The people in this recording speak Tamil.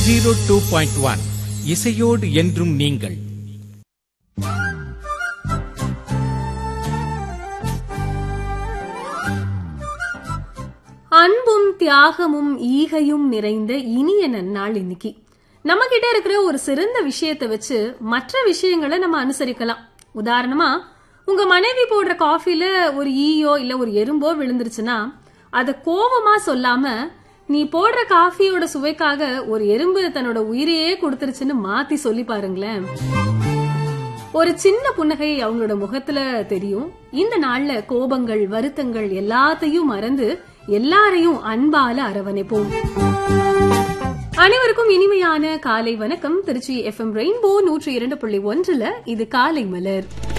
ஜீரோ டூ பாயிண்ட் ஒன் இசையோடு என்றும் நீங்கள் அன்பும் தியாகமும் ஈகையும் நிறைந்த இனிய நன்னாள் இன்னைக்கு நம்ம கிட்ட இருக்கிற ஒரு சிறந்த விஷயத்தை வச்சு மற்ற விஷயங்களை நம்ம அனுசரிக்கலாம் உதாரணமா உங்க மனைவி போடுற காஃபில ஒரு ஈயோ இல்ல ஒரு எறும்போ விழுந்துருச்சுன்னா அத கோவமா சொல்லாம நீ போடுற காஃபியோட சுவைக்காக ஒரு எறும்பு தன்னோட உயிரையே கொடுத்துருச்சுன்னு மாத்தி சொல்லி பாருங்களேன் ஒரு சின்ன புன்னகை அவங்களோட முகத்துல தெரியும் இந்த நாள்ல கோபங்கள் வருத்தங்கள் எல்லாத்தையும் மறந்து எல்லாரையும் அன்பால அரவணைப்போம் அனைவருக்கும் இனிமையான காலை வணக்கம் திருச்சி எஃப்எம் ரெயின்போ நூற்றி இரண்டு புள்ளி ஒன்றுல இது காலை மலர்